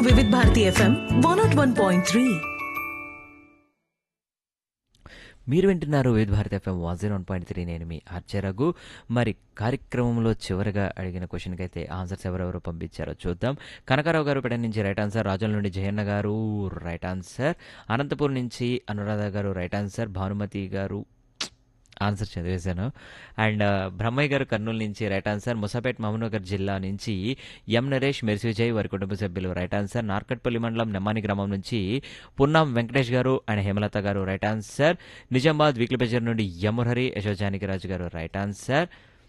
వివిధ Bharati FM one nought one point three మీరు వింటున్నారు Vividh Bharati FM one zero one point three నేను మీ ఆర్చరగు మరి కార్యక్రమంలో చివరిగా అడిగిన క్వశ్చన్కి అయితే ఆన్సర్స్ ఎవరెవరు పంపించారో చూద్దాం కనకారావు గారు పెడ నుంచి రైట్ ఆన్సర్ రాజుల నుండి జయన్న గారు రైట్ ఆన్సర్ అనంతపూర్ నుంచి అనురాధ గారు రైట్ ఆన్సర్ భానుమతి గారు ఆన్సర్ చదివేశాను అండ్ బ్రహ్మయ్య గారు కర్నూలు నుంచి రైట్ ఆన్సర్ ముసాపేట్ మహబూబ్నగర్ జిల్లా నుంచి ఎం నరేష్ మెర్సి విజయ్ వారి కుటుంబ సభ్యులు రైట్ ఆన్సర్ నార్కట్పల్లి మండలం నెమ్మాని గ్రామం నుంచి పున్నాం వెంకటేష్ గారు and Hemalatha garu right answer Nizamabad weekly బజార్ నుండి యముహరి యశోజానికి రాజు గారు రైట్ ఆన్సర్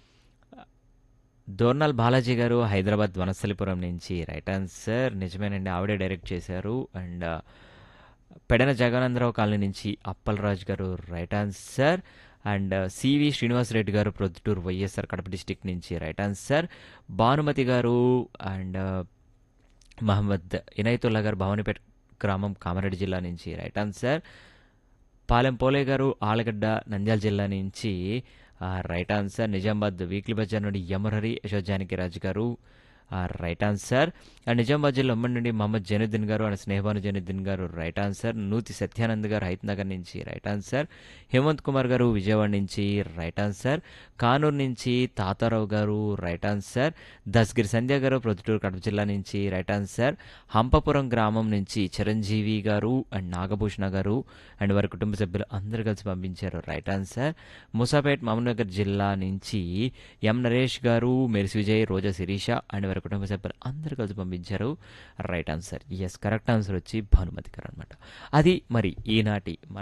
దోర్నల్ బాలాజీ గారు హైదరాబాద్ వనస్థలిపురం నుంచి రైట్ ఆన్సర్ నిజమేనండి ఆవిడే డైరెక్ట్ చేశారు అండ్ పెడన జగనందరావు కాలనీ నుంచి Appalaraju garu right answer and CV Srinivasareddy garu Proddatur YSR Kadapa district నుంచి right answer Bhanumathi garu and Mohammed ఇనైతుల్లా గారు భవానీపేట గ్రామం కామారెడ్డి జిల్లా నుంచి రైట్ ఆన్సర్ పాలెం పోలే గారు ఆలగడ్డ నంద్యాల జిల్లా నుంచి ఆ, రైట్ ఆన్సర్ నిజామాబాద్ వీక్లీ బజార్ నుండి యమరహరి యశోజానికి రాజు గారు ఆ, రైట్ ఆన్సర్ అండ్ నిజామాబాద్ జిల్లా ఉమ్మడి నుండి మహమ్మద్ జైనుద్దీన్ గారు అండ్ స్నేహబాను జైనుద్దీన్ గారు రైట్ ఆన్సర్ నూతి సత్యానంద్ గారు హైత్నగర్ నుంచి రైట్ ఆన్సర్ హేమంత్ కుమార్ గారు విజయవాడ నుంచి రైట్ ఆన్సర్ కానూరు నుంచి తాతారావు గారు రైట్ ఆన్సర్ దస్గిరి సంధ్య గారు ప్రొద్దుటూరు కడప జిల్లా నుంచి రైట్ ఆన్సర్ హంపపురం గ్రామం నుంచి చిరంజీవి గారు అండ్ నాగభూషణ గారు అండ్ వారి కుటుంబ సభ్యులు అందరూ కలిసి పంపించారు రైట్ ఆన్సర్ ముసాపేట్ మహబూబ్నగర్ జిల్లా నుంచి ఎం నరేష్ గారు మెరిసి విజయ్ రోజా శిరీష అండ్ వారి కుటుంబ సభ్యులు అందరూ కలిసి పంపించారు right answer yes correct answer వచ్చి భానుమతి గారు అనమాట అది మరి ఈనాటి మన